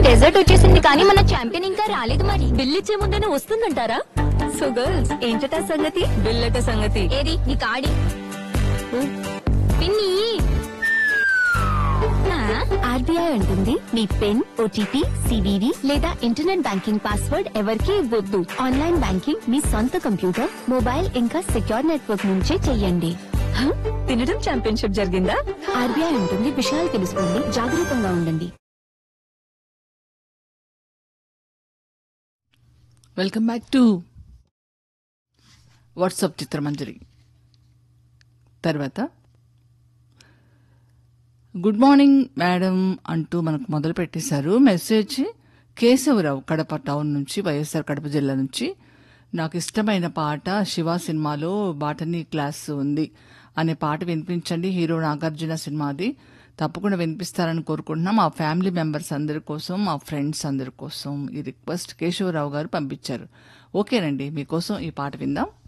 Dessert వచ్చేసింది కానీ మన ఛాంపియన్ ఇంకా రాలేదు మరి బిల్ ఇచ్చే ముందేనే వస్తుందంటారా సో గర్ల్స్ ఏంటట సంగతి బిల్లట సంగతి ఏది నీ కాడి పిన్ని ఆర్బీఐ అంటుంది మీ పిన్ ఓటీపీ సివివి లేదా ఇంటర్నెట్ బ్యాంకింగ్ పాస్వర్డ్ ఎవరికీ ఇవ్వద్దు ఆన్లైన్ బ్యాంకింగ్ మీ సొంత కంప్యూటర్ మొబైల్ ఇంకా సెక్యూర్ నెట్వర్క్ నుంచే చెయ్యండి హ? తినడం ఛాంపియన్షిప్ జరిగిందా ఆర్బీఐ ఉంటుంది విషయాలు తెలుసుకోండి జాగ్రత్తగా ఉండండి welcome back to WhatsApp Chitramanjari తర్వాత గుడ్ మార్నింగ్ మేడం అంటూ మనకు మొదలు పెట్టేశారు మెసేజ్ కేశవరావు కడప టౌన్ నుంచి వైఎస్ఆర్ కడప జిల్లా నుంచి నాకు ఇష్టమైన పాట శివ సినిమాలో బాటనీ క్లాస్ ఉంది అనే పాట వినిపించండి హీరో నాగార్జున సినిమాది తప్పకుండా వినిపిస్తారని కోరుకుంటున్నాం మా ఫ్యామిలీ మెంబర్స్ అందరి కోసం మా ఫ్రెండ్స్ అందరి కోసం ఈ రిక్వెస్ట్ కేశవరావు గారు పంపించారు ఓకేనండి మీకోసం ఈ పాట విందాం